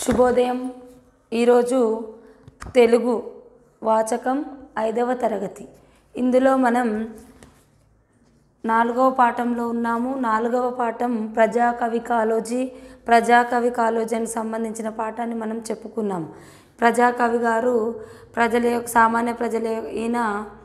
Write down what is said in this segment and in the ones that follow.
శుభోదయం ఈరోజు తెలుగు వాచకం ఐదవ తరగతి ఇందులో మనం నాలుగవ పాఠంలో ఉన్నాము నాలుగవ పాఠం ప్రజాకవి కాలోజీ ప్రజాకవి కాలోజీకి సంబంధించిన పాఠాన్ని మనం చెప్పుకున్నాం ప్రజాకవి గారు ప్రజల యొక్క సామాన్య ప్రజల యొక్క- ఈయన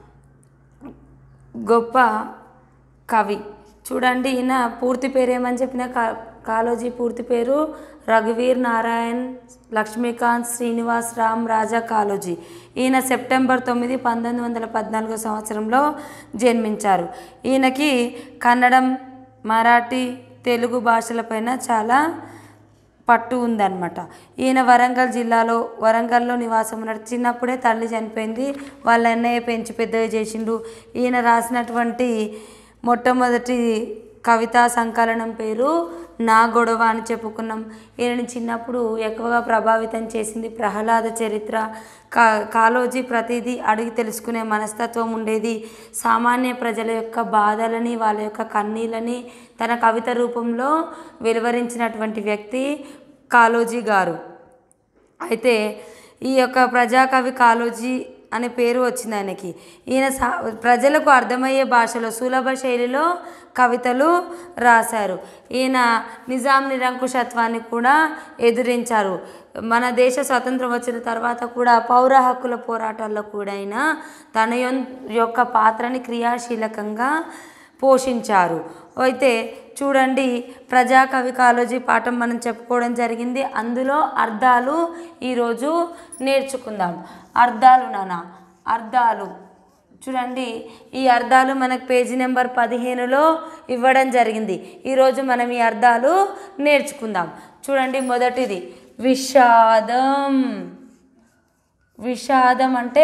గొప్ప కవి చూడండి ఈయన పూర్తి పేరు ఏమని చెప్పిన కా కాలోజీ పూర్తి పేరు రఘువీర్ నారాయణ్ లక్ష్మీకాంత్ శ్రీనివాస్ రామ్ రాజా కాలోజీ ఈయన సెప్టెంబర్ తొమ్మిది పంతొమ్మిది వందల పద్నాలుగో సంవత్సరంలో జన్మించారు ఈయనకి కన్నడం మరాఠీ తెలుగు భాషలపైన చాలా పట్టు ఉందన్నమాట ఈయన వరంగల్ జిల్లాలో వరంగల్లో నివాసం ఉన్నాడు చిన్నప్పుడే తల్లి చనిపోయింది వాళ్ళ అన్నయ్య పెంచి పెద్దగా చేసిండు ఈయన రాసినటువంటి మొట్టమొదటి కవితా సంకలనం పేరు నా గొడవ అని చెప్పుకున్నాం ఈయనని చిన్నప్పుడు ఎక్కువగా ప్రభావితం చేసింది ప్రహ్లాద చరిత్ర కా కాలోజీ ప్రతిదీ అడిగి తెలుసుకునే మనస్తత్వం ఉండేది సామాన్య ప్రజల యొక్క బాధలని వాళ్ళ యొక్క కన్నీళ్ళని తన కవిత రూపంలో వెలువరించినటువంటి వ్యక్తి కాలోజీ గారు అయితే ఈ యొక్క ప్రజాకవి కాలోజీ అనే పేరు వచ్చింది ఆయనకి ఈయన సా ప్రజలకు అర్థమయ్యే భాషలో సులభ శైలిలో కవితలు రాశారు ఈయన నిజాం నిరంకుశత్వాన్ని కూడా ఎదిరించారు మన దేశ స్వతంత్రం వచ్చిన తర్వాత కూడా పౌర హక్కుల పోరాటాల్లో కూడా ఆయన తన యొన్- యొక్క పాత్రని క్రియాశీలకంగా పోషించారు అయితే చూడండి ప్రజాకవి కాలోజీ పాఠం మనం చెప్పుకోవడం జరిగింది అందులో అర్థాలు ఈరోజు నేర్చుకుందాం అర్థాలు నాన్న అర్థాలు చూడండి ఈ అర్థాలు మనకు పేజీ నెంబర్ పదిహేనులో ఇవ్వడం జరిగింది ఈరోజు మనం ఈ అర్థాలు నేర్చుకుందాం చూడండి మొదటిది విషాదం విషాదం అంటే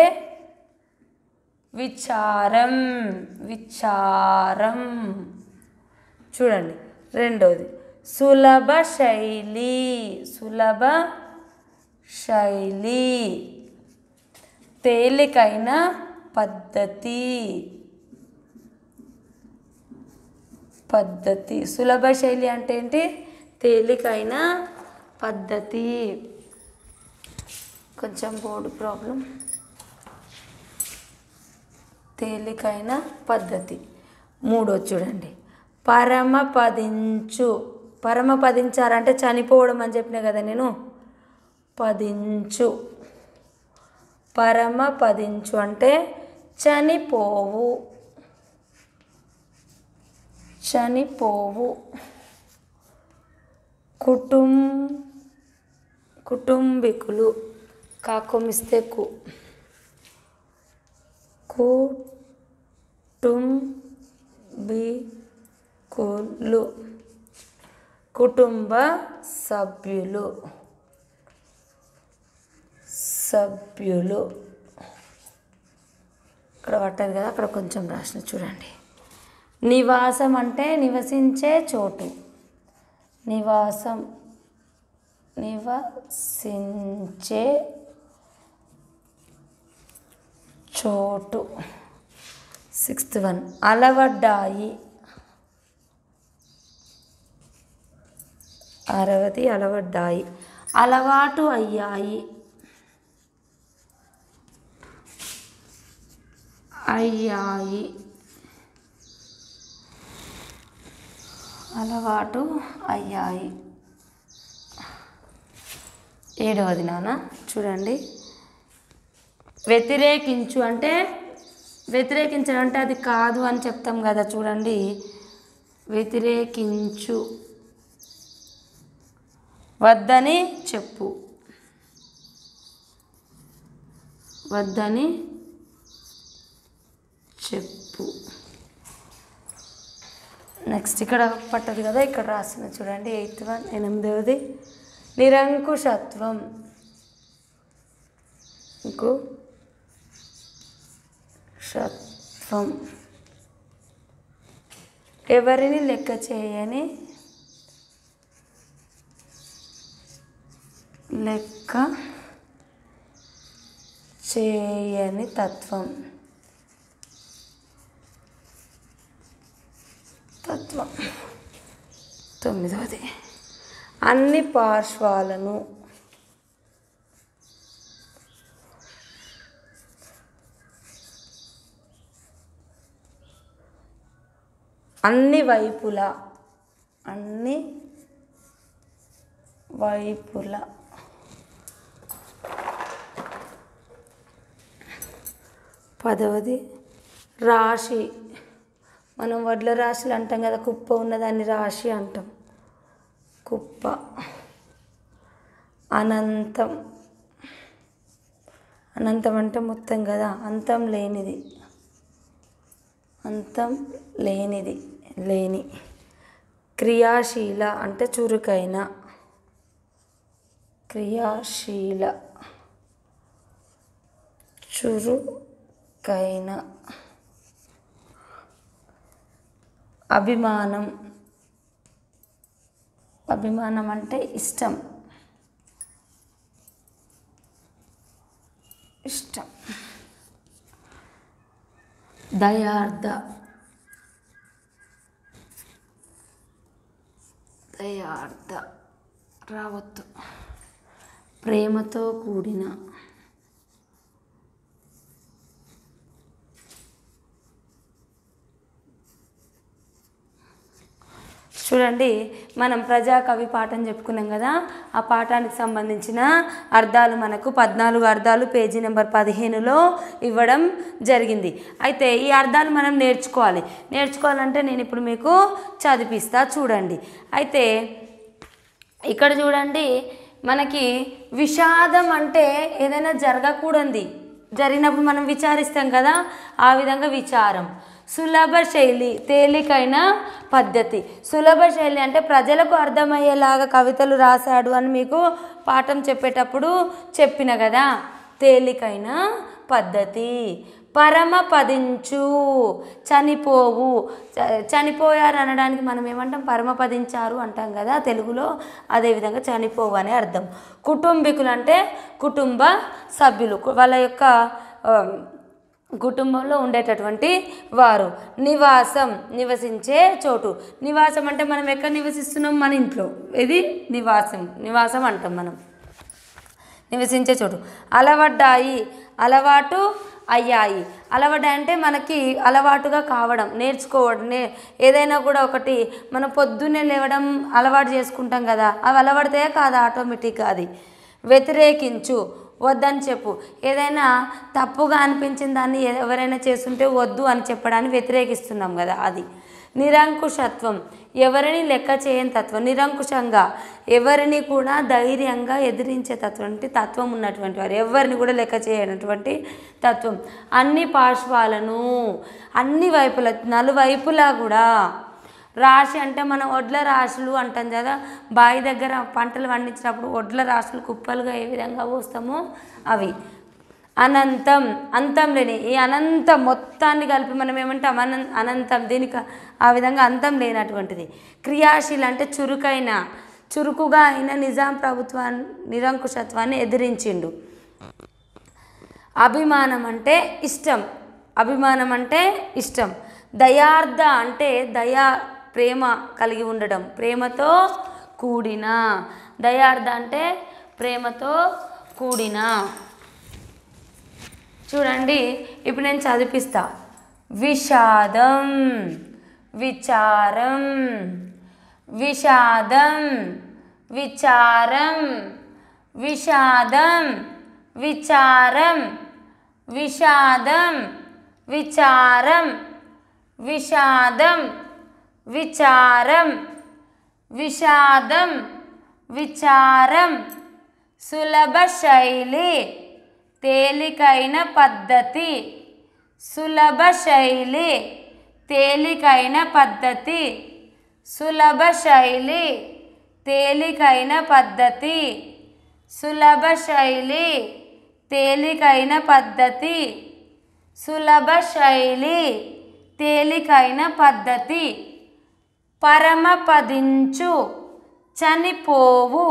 విచారం విచారం చూడండి రెండోది సులభ శైలి సులభ శైలి తేలికైన పద్ధతి పద్ధతి సులభ శైలి అంటే ఏంటి తేలికైన పద్ధతి కొంచెం బోర్డు ప్రాబ్లం తేలికైన పద్ధతి మూడో చూడండి పరమపదించు పరమపదించారంటే చనిపోవడం అని చెప్పిన కదా నేను పదించు పరమపదించు అంటే చనిపోవు చనిపోవు కుటుం కుటుంబీకులు కాకొమిస్తే కు కుటుంబీకులు కుటుంబ సభ్యులు సభ్యులు ఇక్కడ పట్టదు కదా అక్కడ కొంచెం రాసిన చూడండి నివాసం అంటే నివసించే చోటు నివాసం నివసించే చోటు సిక్స్త్ వన్ అలవడ్డాయి అరవది అలవడ్డాయి అలవాటు అయ్యాయి అయ్యాయి అలవాటు అయ్యాయి ఏడవది నాన్న చూడండి వ్యతిరేకించు అంటే వ్యతిరేకించడం అంటే అది కాదు అని చెప్తాం కదా చూడండి వ్యతిరేకించు వద్దని చెప్పు వద్దని చెప్పు నెక్స్ట్ ఇక్కడ పట్టదు కదా ఇక్కడ రాసిన చూడండి ఎయిత్ వన్ ఎనిమిదవది నిరంకుశత్వం ఇంకో షత్వం ఎవరిని లెక్క చేయని లెక్క చేయని తత్వం తత్వం తొమ్మిదవది అన్ని పార్శ్వాలను అన్ని వైపులా అన్ని వైపులా పదవది రాశి మనం వడ్ల రాశులు అంటాం కదా కుప్ప ఉన్నదాన్ని రాశి అంటాం కుప్ప అనంతం అనంతం అంటే మొత్తం కదా అంతం లేనిది అంతం లేనిది లేని క్రియాశీల అంటే చురుకైన క్రియాశీల చురుకైన అభిమానం అభిమానం అంటే ఇష్టం ఇష్టం దయార్థ దయార్థ రావద్దు ప్రేమతో కూడిన చూడండి మనం ప్రజా కవి పాఠం చెప్పుకున్నాం కదా ఆ పాఠానికి సంబంధించిన అర్థాలు మనకు పద్నాలుగు అర్థాలు పేజీ నెంబర్ పదిహేనులో ఇవ్వడం జరిగింది అయితే ఈ అర్థాలు మనం నేర్చుకోవాలి నేర్చుకోవాలంటే నేను ఇప్పుడు మీకు చదివిస్తా చూడండి అయితే ఇక్కడ చూడండి మనకి విషాదం అంటే ఏదైనా జరగకూడదు జరిగినప్పుడు మనం విచారిస్తాం కదా ఆ విధంగా విచారం సులభ శైలి తేలికైన పద్ధతి సులభ శైలి అంటే ప్రజలకు అర్థమయ్యేలాగా కవితలు రాశాడు అని మీకు పాఠం చెప్పేటప్పుడు చెప్పిన కదా తేలికైన పద్ధతి పరమపదించు చనిపోవు చ- చనిపోయారు అనడానికి మనం ఏమంటాం పరమపదించారు అంటాం కదా తెలుగులో అదేవిధంగా చనిపోవు అనే అర్థం కుటుంబీకులు అంటే కుటుంబ సభ్యులు కు- వాళ్ళ యొక్క ఆ, కుటుంబంలో ఉండేటటువంటి వారు నివాసం నివసించే చోటు నివాసం అంటే మనం ఎక్కడ నివసిస్తున్నాం మన ఇంట్లో ఇది నివాసం నివాసం అంటాం మనం నివసించే చోటు అలవడ్డాయి అలవాటు అయ్యాయి అలవాటు అంటే మనకి అలవాటుగా కావడం నేర్చుకోవడం నే ఏదైనా కూడా ఒకటి మనం పొద్దున్నే లేవడం అలవాటు చేసుకుంటాం కదా అవి అలవాడితే కాదు ఆటోమేటిక్గా అది వ్యతిరేకించు వద్దని చెప్పు ఏదైనా తప్పుగా అనిపించిన దాన్ని ఎవరైనా చేస్తుంటే వద్దు అని చెప్పడాన్ని వ్యతిరేకిస్తున్నాం కదా అది నిరంకుశత్వం ఎవరిని లెక్క చేయని తత్వం నిరంకుశంగా ఎవరిని కూడా ధైర్యంగా ఎదిరించే తత్వం అంటే తత్వం ఉన్నటువంటి వారు ఎవరిని కూడా లెక్క చేయనటువంటి తత్వం అన్ని పార్శ్వాలను అన్ని వైపుల నలువైపులా కూడా రాశి అంటే మనం వడ్ల రాశులు అంటాం కదా బావి దగ్గర పంటలు పండించినప్పుడు వడ్ల రాశులు కుప్పలుగా ఏ విధంగా పోస్తామో అవి అనంతం అంతం లేని ఈ అనంతం మొత్తాన్ని కలిపి మనం ఏమంటాం అనం అనంతం దీనికి ఆ విధంగా అంతం లేనటువంటిది క్రియాశీల అంటే చురుకైన చురుకుగా అయిన నిజాం ప్రభుత్వాన్ని నిరంకుశత్వాన్ని ఎదిరించిండు అభిమానం అంటే ఇష్టం అభిమానం అంటే ఇష్టం దయార్థ అంటే దయా ప్రేమ కలిగి ఉండడం ప్రేమతో కూడిన దయార్థ అంటే ప్రేమతో కూడిన చూడండి ఇప్పుడు నేను చదివిస్తా విషాదం విచారం విషాదం విచారం విషాదం విచారం విషాదం విచారం విషాదం విచారం విషాదం విచారం సులభ శైలి తేలికైన పద్ధతి సులభ శైలి తేలికైన పద్ధతి సులభ శైలి తేలికైన పద్ధతి సులభ శైలి తేలికైన పద్ధతి సులభ శైలి తేలికైన పద్ధతి పరమపదించు చనిపోవు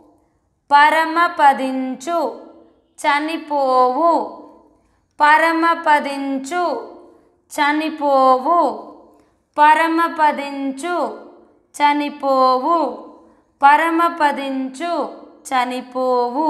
పరమపదించు చనిపోవు పరమపదించు చనిపోవు పరమపదించు చనిపోవు పరమపదించు చనిపోవు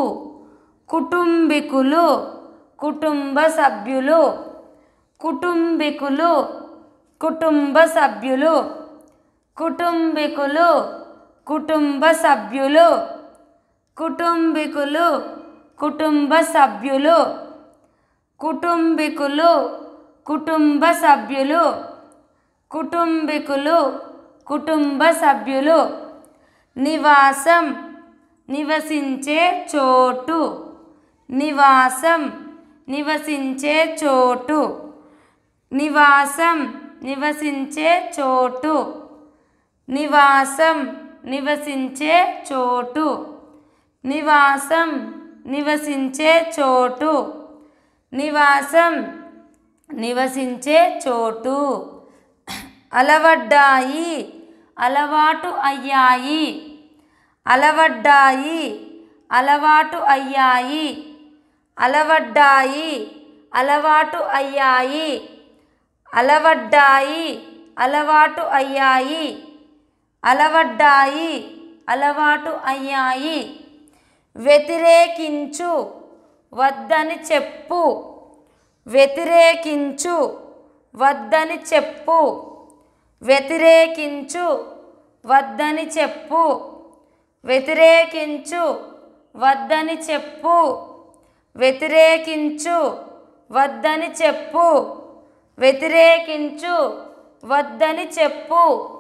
కుటుంబీకులు కుటుంబ సభ్యులు కుటుంబీకులు కుటుంబ సభ్యులు కుటుంబికులు కుటుంబ సభ్యులు కుటుంబికులు కుటుంబ సభ్యులు కుటుంబికులు కుటుంబ సభ్యులు కుటుంబికులు కుటుంబ సభ్యులు నివాసం నివసించే చోటు నివాసం నివసించే చోటు నివాసం నివసించే చోటు నివాసం నివసించే చోటు నివాసం నివసించే చోటు నివాసం నివసించే చోటు అలవడ్డాయి అలవాటు అయ్యాయి అలవడ్డాయి అలవాటు అయ్యాయి అలవడ్డాయి అలవాటు అయ్యాయి అలవడ్డాయి అలవాటు అయ్యాయి అలవడ్డాయి అలవాటు అయ్యాయి వ్యతిరేకించు వద్దని చెప్పు వ్యతిరేకించు వద్దని చెప్పు వ్యతిరేకించు వద్దని చెప్పు వ్యతిరేకించు వద్దని చెప్పు వ్యతిరేకించు వద్దని చెప్పు వ్యతిరేకించు వద్దని చెప్పు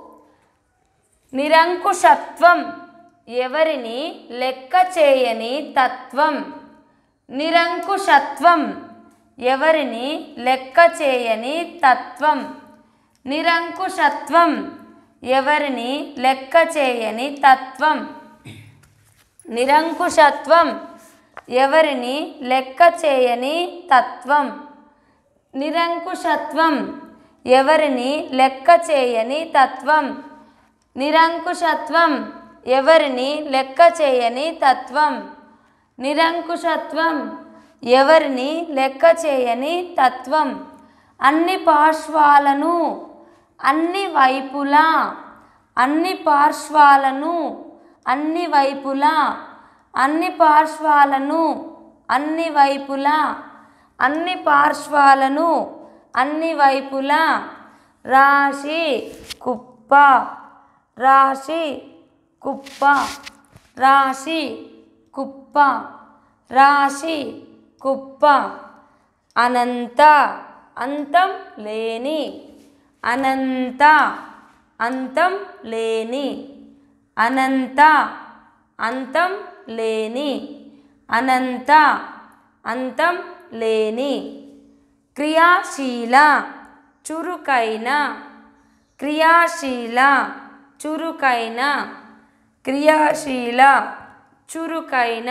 నిరంకుశత్వం ఎవరిని లెక్క చేయని తత్వం నిరంకుశత్వం ఎవరిని లెక్క చేయని తత్వం నిరంకుశత్వం ఎవరిని లెక్క చేయని తత్వం నిరంకుశత్వం ఎవరిని లెక్క చేయని తత్వం నిరంకుశత్వం ఎవరిని లెక్క చేయని తత్వం నిరంకుశత్వం ఎవరిని లెక్క చేయని తత్వం నిరంకుశత్వం ఎవరిని లెక్క చేయని తత్వం అన్ని పార్శ్వాలను అన్ని వైపులా అన్ని పార్శ్వాలను అన్ని వైపులా అన్ని పార్శ్వాలను అన్ని వైపులా అన్ని పార్శ్వాలను అన్ని వైపులా రాశి కుప్ప రాశి కుప్ప రాశి కుప్ప రాశి కుప్ప అనంత అంతం లేని అనంత అంతం లేని అనంత అంతం లేని అనంత అంతం లేని క్రియాశీల చురుకైన క్రియాశీల చురుకైన క్రియాశీల చురుకైన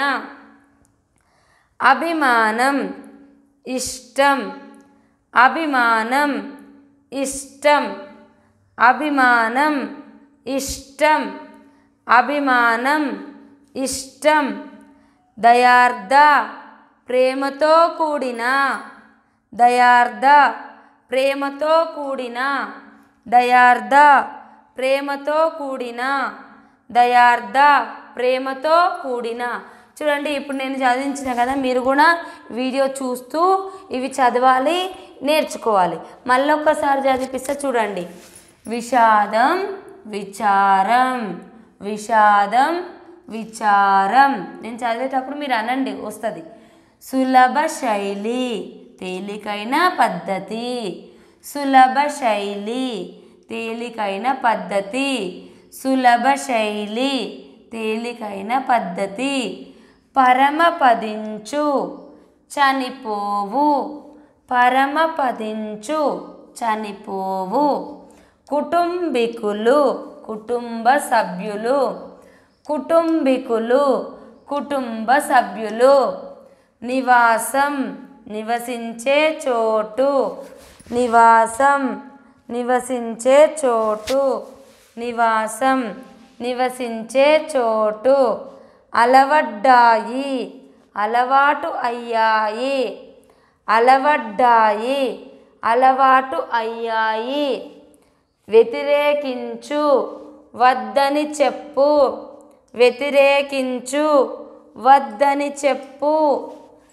అభిమానం ఇష్టం అభిమానం ఇష్టం అభిమానం ఇష్టం అభిమానం ఇష్టం దయార్థ ప్రేమతో కూడిన దయార్థ ప్రేమతో కూడిన దయార్థ ప్రేమతో కూడిన దయార్థ ప్రేమతో కూడిన చూడండి ఇప్పుడు నేను చదివించిన కదా మీరు కూడా వీడియో చూస్తూ ఇవి చదవాలి నేర్చుకోవాలి మళ్ళీ ఒక్కసారి చదివిపిస్తే చూడండి విషాదం విచారం విషాదం విచారం నేను చదివేటప్పుడు మీరు అనండి వస్తుంది సులభ శైలి తేలికైన పద్ధతి సులభ శైలి తేలికైన పద్ధతి సులభ శైలి తేలికైన పద్ధతి పరమపదించు చనిపోవు పరమపదించు చనిపోవు కుటుంబికులు కుటుంబ సభ్యులు కుటుంబికులు కుటుంబ సభ్యులు నివాసం నివసించే చోటు నివాసం నివసించే చోటు నివాసం నివసించే చోటు అలవడ్డాయి అలవాటు అయ్యాయి అలవడ్డాయి అలవాటు అయ్యాయి వ్యతిరేకించు వద్దని చెప్పు వ్యతిరేకించు వద్దని చెప్పు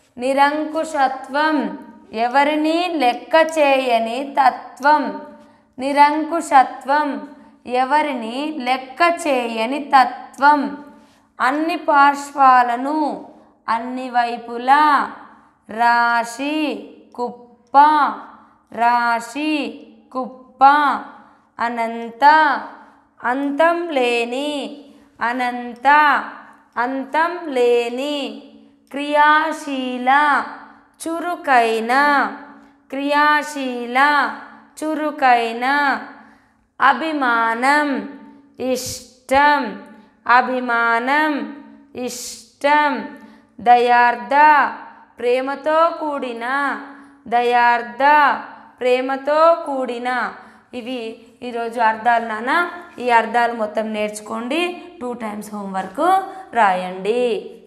నిరంకుశత్వం ఎవరిని లెక్క చేయని తత్వం నిరంకుశత్వం ఎవరిని లెక్క చేయని తత్వం అన్ని పార్శ్వాలను అన్ని వైపులా రాశి కుప్ప రాశి కుప్ప అనంత అంతం లేని అనంత అంతం లేని క్రియాశీల చురుకైన క్రియాశీల చురుకైన అభిమానం ఇష్టం అభిమానం ఇష్టం దయార్థ ప్రేమతో కూడిన దయార్థ ప్రేమతో కూడిన ఇవి ఈరోజు అర్థాలు నాన్న ఈ అర్థాలు మొత్తం నేర్చుకోండి టూ టైమ్స్ హోంవర్క్ రాయండి